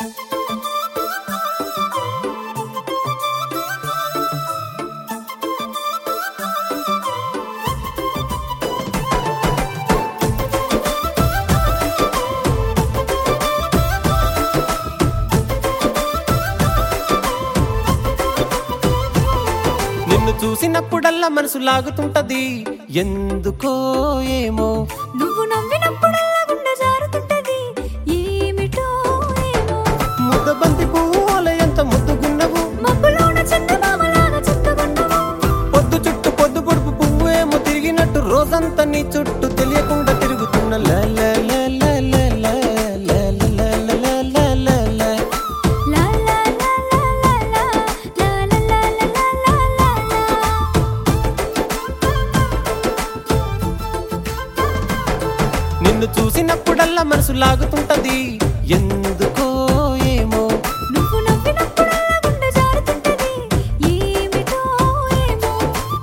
నిన్ను చూసినప్పుడల్లా మనసు లాగుతుంటది ఎందుకో ఏమో నువ్వు నవ్వినప్పుడల్లా గుండె జారుతుంటది ఏమిటో ఏమో ముద్దబంతి పువ్వుల ఎంత ముద్దుగున్నవు మబ్బులోన చందమామలాగా చుట్టుకున్నావు పొద్దు చుట్టూ పొద్దు పొడుపు పువ్వు ఏమో తిరిగినట్టు రోజంతా నీ చుట్టూ తెలియకుండా తిరుగుతున్న లా లా లా లా లా లా లా లా లా లా లా లా లా. లా లా లా లా లా లా లా లా లా లా లా లా నిన్ను చూసినప్పుడల్లా మనసు లాగుతుంటది ఎందుకో ఏమో నువ్వు నవ్వినప్పుడల్లా గుండె జారుతుంటది ఏమిటో ఏమో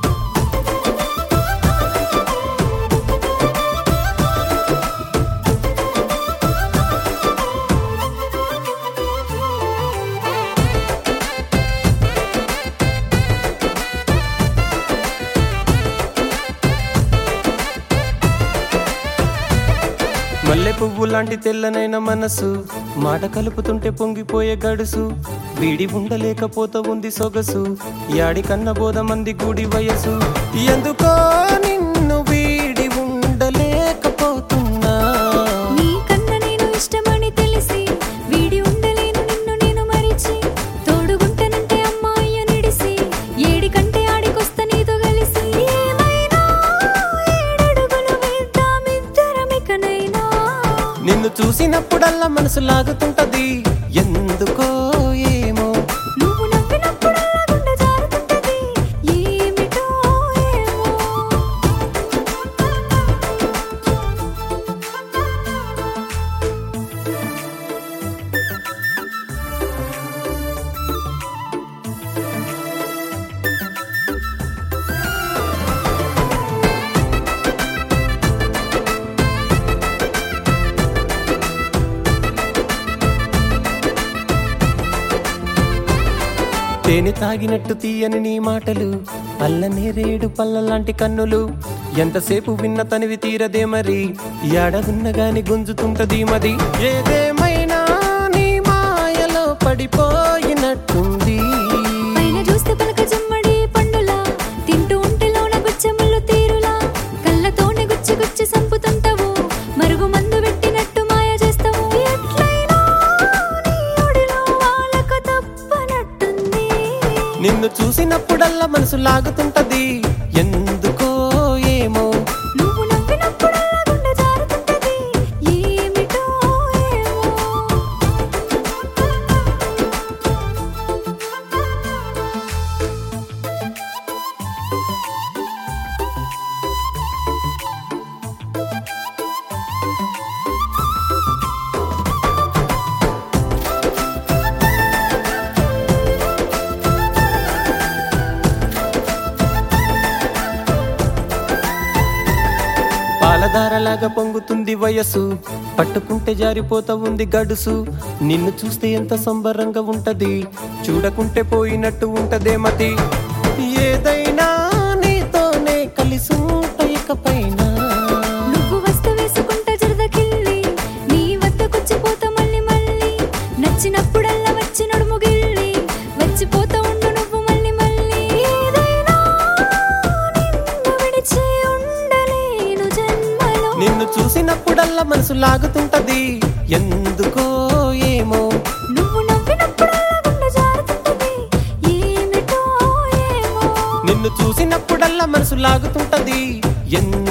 మల్లె పువ్వు లాంటి తెల్లనైన మనసు మాట కలుపుతుంటే పొంగిపోయే గడుసు వీడి ఉండలేకపోతా ఉంది సొగసు యాడి కన్న బోధ మంది గుడి వయసు ఎందుకో నిన్ను వీడి ఉండలేకపోతున్నా నీ కన్న నేను ఇష్టమని తెలిసి వీడి ఉండలేను నిన్ను నేను మరిచి తోడుగుంటనంటే అమ్మాయి నిడిసి ఏడి కంటే ఆడికొస్త నీతో కలిసి ఏమైనా ఏడడుగులు వేద్దామిద్దరమికనైనా నిన్ను చూసినప్పుడల్లా మనసు లాగుతుంటది ఎందుకో ఏమో నువ్వు నవ్వినప్పుడల్లా గుండె జారుతుంటది ఏమిటో ఏమో తేనె తాగినట్టు తీయని నీ మాటలు అల్లనే రేడు పళ్ళ లాంటి కన్నులు ఎంతసేపు విన్న తనివి తీరదే మరి ఏడగున్న గాని గుంజుతుంటది మది ఏదేమైనా నీ మాయలో పడిపోయినట్టుంది పైన చూస్తే పలక జమ్మడి పండులా తింటూ ఉంటే లోన గుచ్చముళ్ళు తీరులా కళ్ళతోనే గుచ్చి గుచ్చి సంపుతుంటావు మరుగు మందు పెట్టినట్టు మాయ చేస్తావు ఎట్లయినా నీ ఒడిలో వాళ్ళక తప్పనట్టుంది నిన్ను చూసినప్పుడల్లా మనసు లాగుతుంటది ఎందుకో ఏమో నువ్వు నవ్వినప్పుడల్లా గుండె జారుతుంటది ఏమిటో ఏమో పాలధారలాగా పొంగుతుంది వయసు పట్టుకుంటే జారిపోతా ఉంది గడుసు నిన్ను చూస్తే ఎంత సంబరంగా ఉంటది చూడకుంటే పోయినట్టు ఉంటదే మతి ఏదైనా నీతోనే కలిసి ఉంట ఇకపైన నువ్వు వస్తే వేసుకుంటా జరదకిల్లి నీ వద్దకొచ్చిపోతా మళ్ళీ మళ్ళీ నచ్చినప్పుడల్లా వచ్చి నడుము గిల్లి వచ్చిపోతా ఉండు నువ్వు మళ్ళీ మళ్ళీ ఏదైనా నిన్ను విడిచి ఉండలేను జన్మలో నిన్ను చూసినప్పుడల్లా మనసు లాగుతుంటది ఎందుకో ఏమో నువ్వు నవ్వినప్పుడల్లా గుండె జారుతుంటది ఏమిటో ఏమో నిన్ను చూసినప్పుడల్లా మనసు లాగుతుంటది ఎందుకో